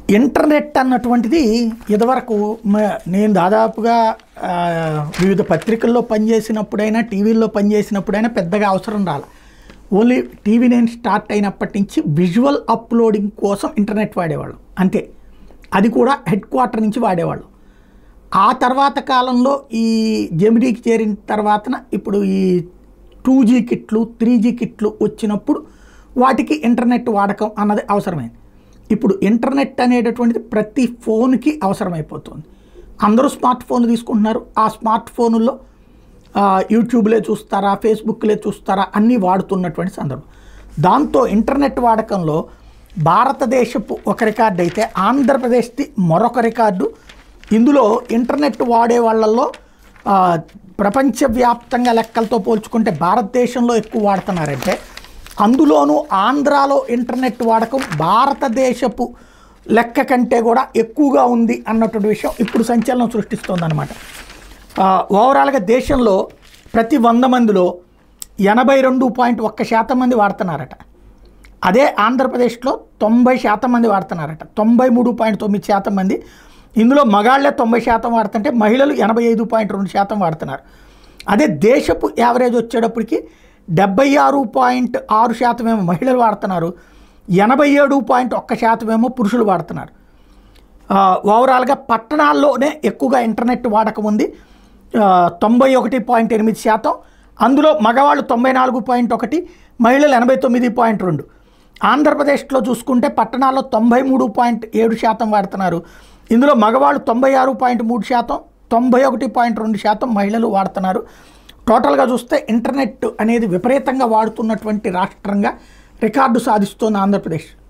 internet అన్నటువంటిది ఇదివరకు మ- నేను దాదాపుగా ఆ, వివిధ పత్రికల్లో పనిచేసినప్పుడైనా టీవీల్లో పనిచేసినప్పుడైనా పెద్దగా అవసరం రాల ఓన్లీ టీవీ నేను స్టార్ట్ అయినప్పటి నుంచి విజువల్ అప్లోడింగ్ కోసం ఇంటర్నెట్ వాడేవాళ్ళం అంతే అది కూడా హెడ్ క్వార్టర్ నుంచి వాడేవాళ్ళం ఆ తర్వాత కాలంలో ఈ జెమిడీకి చేరిన తర్వాతన ఇప్పుడు ఈ టూ జీ కిట్లు త్రీ జీ కిట్లు వచ్చినప్పుడు వాటికి ఇంటర్నెట్ వాడకం అన్నది అవసరమైంది ఇప్పుడు ఇంటర్నెట్ అనేటటువంటిది ప్రతి ఫోన్కి అవసరమైపోతుంది అందరూ స్మార్ట్ ఫోన్ తీసుకుంటున్నారు ఆ స్మార్ట్ ఫోనుల్లో ఆ, యూట్యూబ్లే చూస్తారా ఫేస్బుక్లే చూస్తారా అన్నీ వాడుతున్నటువంటి సందర్భం దాంతో ఇంటర్నెట్ వాడకంలో భారతదేశపు ఒక రికార్డు అయితే ఆంధ్రప్రదేశ్ది మరొక రికార్డు ఇందులో ఇంటర్నెట్ వాడే వాళ్ళల్లో ఆ, ప్రపంచవ్యాప్తంగా లెక్కలతో పోల్చుకుంటే భారతదేశంలో ఎక్కువ వాడుతున్నారంటే అందులోనూ ఆంధ్రాలో ఇంటర్నెట్ వాడకం భారతదేశపు లెక్క కంటే కూడా ఎక్కువగా ఉంది అన్నటువంటి విషయం ఇప్పుడు సంచలనం సృష్టిస్తోందన్నమాట ఆ, ఓవరాల్గా దేశంలో ప్రతి వంద మందిలో ఎనభై రెండు పాయింట్ ఒక్క శాతం మంది వాడుతున్నారట అదే ఆంధ్రప్రదేశ్లో తొంభై శాతం మంది వాడుతున్నారట తొంభై మూడు పాయింట్ తొమ్మిది శాతం మంది ఇందులో మగాళ్ళే తొంభై శాతం వాడుతుంటే మహిళలు ఎనభై ఐదు పాయింట్ రెండు శాతం వాడుతున్నారు అదే దేశపు యావరేజ్ వచ్చేటప్పటికి డెబ్బై ఆరు పాయింట్ ఆరు శాతమేమో మహిళలు వాడుతున్నారు ఎనభై ఏడు పాయింట్ ఒక్క శాతమేమో పురుషులు వాడుతున్నారు ఆ, ఓవరాల్గా పట్టణాల్లోనే ఎక్కువగా ఇంటర్నెట్ వాడకం ఉంది ఆ, తొంభై ఒకటి పాయింట్ ఎనిమిది శాతం అందులో మగవాళ్ళు తొంభై నాలుగు పాయింట్ ఒకటి మహిళలు ఎనభై తొమ్మిది పాయింట్ రెండు ఆంధ్రప్రదేశ్లో చూసుకుంటే పట్టణాల్లో తొంభై మూడు పాయింట్ ఏడు శాతం వాడుతున్నారు ఇందులో మగవాళ్ళు తొంభై ఆరు పాయింట్ మూడు శాతం తొంభై ఒకటి పాయింట్ రెండు శాతం మహిళలు వాడుతున్నారు టోటల్గా చూస్తే ఇంటర్నెట్ అనేది విపరీతంగా వాడుతున్నటువంటి రాష్ట్రంగా రికార్డు సాధిస్తోంది ఆంధ్రప్రదేశ్